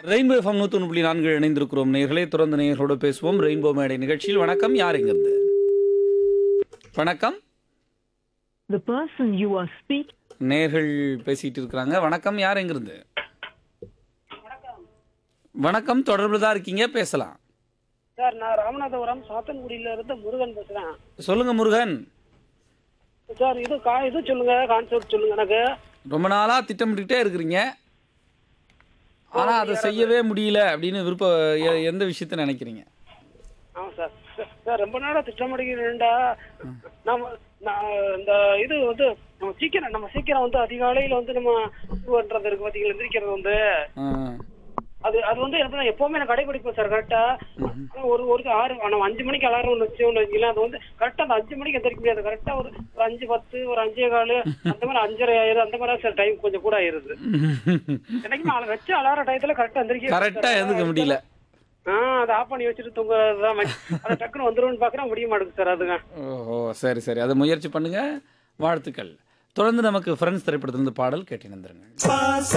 rainbow FM நூற்றி புள்ளி நான்கு இணைந்திருக்கிறோம் நேர்களே தொடர்ந்து நேயர்களோடு பேசுவோம் ரெயின்போ மேடை நிகழ்ச்சியில் வணக்கம் யார் எங்கிருந்து வணக்கம் The person you are speaking நேர்கள் பேசிட்டு இருக்கிறாங்க வணக்கம் யார் எங்கிருந்து வணக்கம் தொடர்பு தான் இருக்கீங்க பேசலாம் சார் நான் ராமநாதபுரம் சாத்தன்குடியில இருந்து முருகன் பேசுறேன் சொல்லுங்க முருகன் சார் இது கா இது சொல்லுங்க கான்செப்ட் சொல்லுங்க எனக்கு ரொம்ப நாளா திட்டமிட்டுட்டே இருக்கிறீங்க ஆனா அதை செய்யவே முடியல அப்படின்னு விருப்ப எ- எந்த விஷயத்த நினைக்கிறீங்க ஆமா சார் சார், சார் ரொம்ப நாளா திட்டமிடுகிறேன்டா நம்ம நான் இந்த இது வந்து நம்ம சீக்கிரம் நம்ம சீக்கிரம் வந்து அதிகாலையில வந்து நம்ம இது பண்றது இருக்கு பாத்தீங்களா எந்திரிக்கிறது வந்து ஆ, அது அது வந்து எப்படின்னா எப்பவுமே நான் கடைபிடிப்பேன் சார் கரெக்டா ஒரு ஒரு ஆறு நம்ம அஞ்சு மணிக்கு அலாரம் ஒன்று வச்சோம்னு வச்சுக்கலாம் அது வந்து கரெக்டா அந்த அஞ்சு மணிக்கு எந்திரிக்க முடியாது கரெக்டா ஒரு ஒரு அஞ்சு பத்து ஒரு அஞ்சே காலு அந்த மாதிரி அஞ்சரை ஆயிரம் அந்த மாதிரி சார் டைம் கொஞ்சம் கூட ஆயிருது எனக்குமே அல- வச்ச அலாரம் டயத்துல கரெக்டா எந்திரிக்க கரெக்டா எதுக்க முடியல ஆ அதை ஆஃப் பண்ணி வச்சுட்டு தூங்குறதுதான் அது டக்குன்னு வந்துரும்னு பாக்குறேன் முடிய மாட்டேங்குது சார் அதுங்க ஓஹோ சரி சரி அதை முயற்சி பண்ணுங்க வாழ்த்துக்கள் தொடர்ந்து நமக்கு ஃப்ரெண்ட்ஸ் திரைப்படத்திலிருந்து பாடல் கேட்டு நந்துருங்க